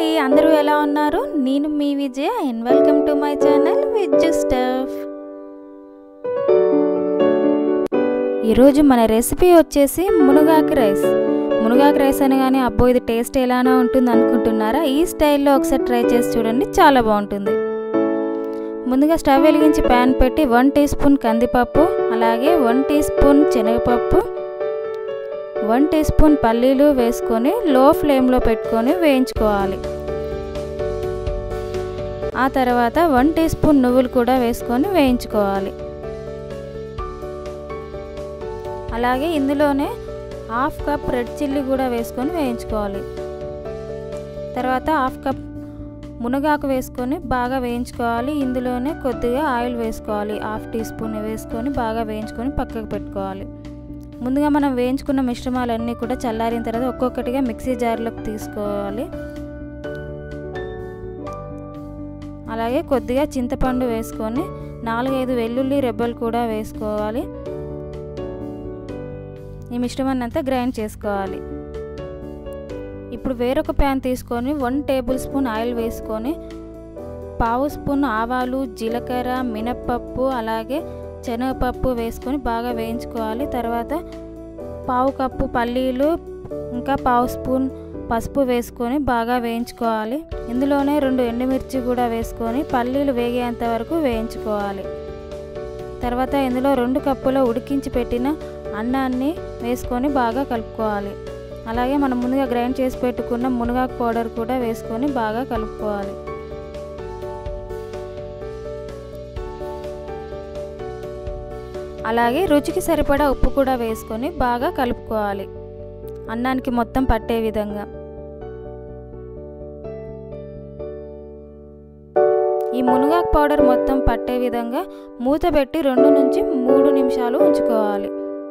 అండి అందరూ ఎలా ఉన్నారు నేను మీ Vijaya and welcome to my channel viz stuff ఈరోజు మన రెసిపీ వచ్చేసి మునగాకు రైస్ మునగాకు రైస్ అనగానే అబ్బో ఇది టేస్ట్ ఎలానో ఉంటుంది అనుకుంటున్నారా ఈ స్టైల్లో ఒకసారి ట్రై చేసి చూడండి చాలా బాగుంటుంది ముందుగా స్టవ్ వెలిగించి ప్యాన్ పెట్టి వన్ టీ స్పూన్ కందిపప్పు అలాగే వన్ టీ స్పూన్ శనగపప్పు వన్ టీ స్పూన్ పల్లీలు వేసుకొని లో ఫ్లేమ్లో పెట్టుకొని వేయించుకోవాలి ఆ తర్వాత వన్ టీ స్పూన్ నువ్వులు కూడా వేసుకొని వేయించుకోవాలి అలాగే ఇందులోనే హాఫ్ కప్ రెడ్ చిల్లీ కూడా వేసుకొని వేయించుకోవాలి తర్వాత హాఫ్ కప్ మునగాకు వేసుకొని బాగా వేయించుకోవాలి ఇందులోనే కొద్దిగా ఆయిల్ వేసుకోవాలి హాఫ్ టీ స్పూన్ వేసుకొని బాగా వేయించుకొని పక్కకు పెట్టుకోవాలి ముందుగా మనం వేయించుకున్న మిశ్రమాలన్నీ కూడా చల్లారిన తర్వాత ఒక్కొక్కటిగా మిక్సీ జార్లోకి తీసుకోవాలి అలాగే కొద్దిగా చింతపండు వేసుకొని నాలుగైదు వెల్లుల్లి రెబ్బలు కూడా వేసుకోవాలి ఈ మిశ్రమాన్ని అంతా గ్రైండ్ చేసుకోవాలి ఇప్పుడు వేరొక ప్యాన్ తీసుకొని వన్ టేబుల్ స్పూన్ ఆయిల్ వేసుకొని పావు స్పూన్ ఆవాలు జీలకర్ర మినప్పప్పు అలాగే శనగపప్పు వేసుకొని బాగా వేయించుకోవాలి తర్వాత పావు కప్పు పల్లీలు ఇంకా పావు స్పూన్ పసుపు వేసుకొని బాగా వేయించుకోవాలి ఇందులోనే రెండు ఎండుమిర్చి కూడా వేసుకొని పల్లీలు వేగేంత వరకు వేయించుకోవాలి తర్వాత ఇందులో రెండు కప్పుల ఉడికించి పెట్టిన అన్నాన్ని వేసుకొని బాగా కలుపుకోవాలి అలాగే మనం ముందుగా గ్రైండ్ చేసి పెట్టుకున్న మునగాకు పౌడర్ కూడా వేసుకొని బాగా కలుపుకోవాలి అలాగే రుచికి సరిపడా ఉప్పు కూడా వేసుకొని బాగా కలుపుకోవాలి అన్నానికి మొత్తం పట్టే విధంగా ఈ మునగాకు పౌడర్ మొత్తం పట్టే విధంగా మూత పెట్టి రెండు నుంచి మూడు నిమిషాలు ఉంచుకోవాలి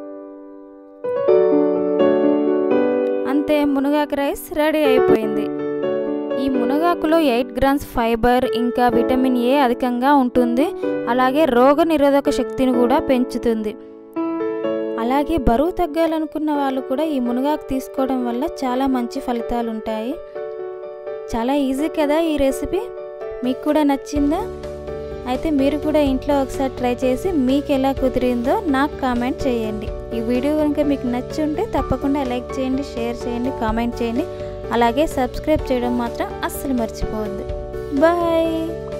అంతే మునగాకు రైస్ రెడీ అయిపోయింది ఈ మునగాకులో ఎయిట్ గ్రామ్స్ ఫైబర్ ఇంకా విటమిన్ ఏ అధికంగా ఉంటుంది అలాగే రోగ నిరోధక శక్తిని కూడా పెంచుతుంది అలాగే బరువు తగ్గాలనుకున్న వాళ్ళు కూడా ఈ మునగాకు తీసుకోవడం వల్ల చాలా మంచి ఫలితాలు ఉంటాయి చాలా ఈజీ కదా ఈ రెసిపీ మీకు కూడా నచ్చిందా అయితే మీరు కూడా ఇంట్లో ఒకసారి ట్రై చేసి మీకు ఎలా కుదిరిందో నాకు కామెంట్ చేయండి ఈ వీడియో కనుక మీకు నచ్చి ఉంటే తప్పకుండా లైక్ చేయండి షేర్ చేయండి కామెంట్ చేయండి అలాగే సబ్స్క్రైబ్ చేయడం మాత్రం అస్సలు మర్చిపోవద్దు బాయ్